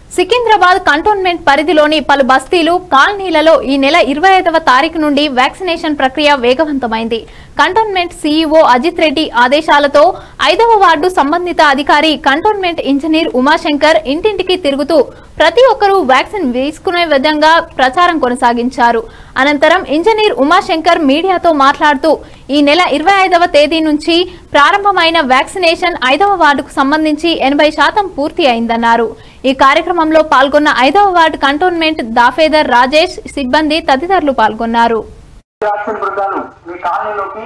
Secunderabad cantonment పరిధిలోని పలు బస్తీలు కాలనీలలో ఈ నెల ఇరవై ఐదవ తారీఖు నుండి వ్యాక్సినేషన్ ప్రక్రియ వేగవంతమైంది కంటోన్మెంట్ సీఈఓ అజిత్ రెడ్డి ఆదేశాలతో ఐదవ వార్డు సంబంధిత అధికారి కంటోన్మెంట్ ఇంజనీర్ ఉమాశంకర్ ఇంటింటికి తిరుగుతూ ప్రతి ఒక్కరూ వ్యాక్సిన్ వేసుకునే విధంగా ప్రచారం కొనసాగించారు అనంతరం ఇంజనీర్ ఉమాశంకర్ మీడియాతో మాట్లాడుతూ ఈ నెల ఇరవై ఐదవ తేదీ నుంచి ప్రారంభమైన వ్యాక్సినేషన్ ఐదవ వార్డుకు సంబంధించి ఎనభై శాతం పూర్తి అయిందన్నారు ఈ కార్యక్రమంలో పాల్గొన్న ఐదవ వార్డు కంటోన్మెంట్ దాఫేదర్ రాజేష్ సిబ్బంది తదితరులు పాల్గొన్నారు వ్యాక్సిన్ బృందాలు మీ కాలనీలోకి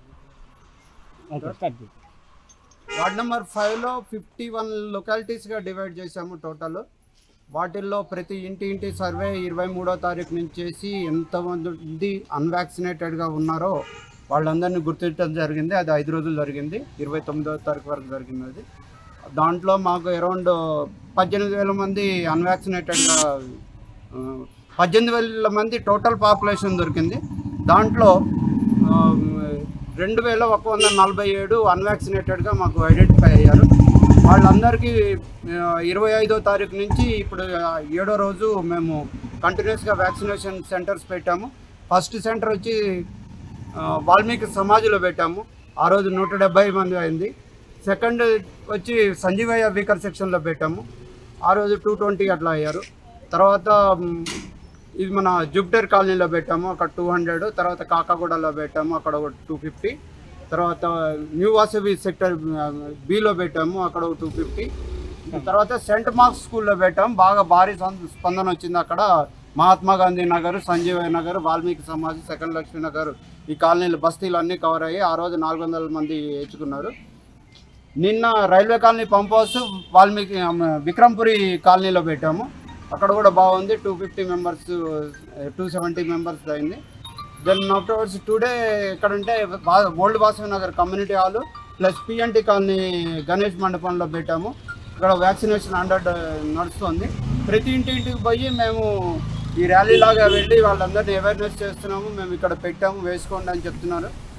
వార్డ్ నెంబర్ ఫైవ్లో ఫిఫ్టీ వన్ లొకాలిటీస్గా డివైడ్ చేశాము టోటల్ వాటిల్లో ప్రతి ఇంటి ఇంటి సర్వే ఇరవై మూడో తారీఖు నుంచి చేసి ఎంతమంది అన్వాక్సినేటెడ్గా ఉన్నారో వాళ్ళందరినీ గుర్తించడం జరిగింది అది ఐదు రోజులు జరిగింది ఇరవై తొమ్మిదో తారీఖు వరకు జరిగింది అది దాంట్లో మాకు అరౌండ్ పద్దెనిమిది వేల మంది అన్వాక్సినేటెడ్గా పద్దెనిమిది వేల మంది టోటల్ పాపులేషన్ దొరికింది దాంట్లో ఆ, రెండు వేల ఒక వంద నలభై ఏడు అన్వాక్సినేటెడ్గా మాకు ఐడెంటిఫై అయ్యారు వాళ్ళందరికీ ఆ, ఇరవై ఐదో తారీఖు నుంచి ఇప్పుడు ఆ, ఏడో రోజు మేము కంటిన్యూస్గా వ్యాక్సినేషన్ సెంటర్స్ పెట్టాము ఫస్ట్ సెంటర్ వచ్చి ఆ, వాల్మీకి సమాజ్లో పెట్టాము ఆ రోజు నూట డెబ్బై మంది అయింది సెకండ్ వచ్చి సంజీవయ్య వీకర్ సెక్షన్లో పెట్టాము ఆ రోజు టూ ట్వంటీ అట్లా అయ్యారు తర్వాత మ్, ఇది మన జూపిటర్ కాలనీలో పెట్టాము అక్కడ టూ హండ్రెడ్ తర్వాత కాకాగూడలో పెట్టాము అక్కడ ఒక టూ ఫిఫ్టీ తర్వాత న్యూ వాసవి సెక్టర్ బిలో పెట్టాము అక్కడ ఒక టూ ఫిఫ్టీ తర్వాత సెంట్ మార్క్స్ స్కూల్లో పెట్టాము బాగా భారీ సం- స్పందన వచ్చింది అక్కడ మహాత్మా గాంధీ నగర్ సంజీవయ్య నగర్ వాల్మీకి సమాజ్ సెకండ్ లక్ష్మీ నగర్ ఈ కాలనీలు బస్తీలు అన్నీ కవర్ అయ్యి ఆ రోజు నాలుగు వందల మంది ఎంచుకున్నారు నిన్న railway colony pump house Valmiki ఆమె, విక్రమ్పురి కాలనీలో పెట్టాము అక్కడ కూడా బాగుంది two fifty members two seventy members అయింది దెన్ ఆఫ్టర్వర్డ్స్ టుడే ఎక్కడంటే బా- old Vasavi Nagar community hall plus PNT colony Ganesh మండపంలో పెట్టాము ఇక్కడ వ్యాక్సినేషన్ హండ్రెడ్ నడుస్తుంది ప్రతి ఇంటి ఇంటికి పోయి మేము ఈ ర్యాలీ లాగా వెళ్ళి వాళ్ళందరినీ అవేర్నెస్ చేస్తున్నాము మేము ఇక్కడ పెట్టాము వేసుకోండి అని చెప్తున్నారు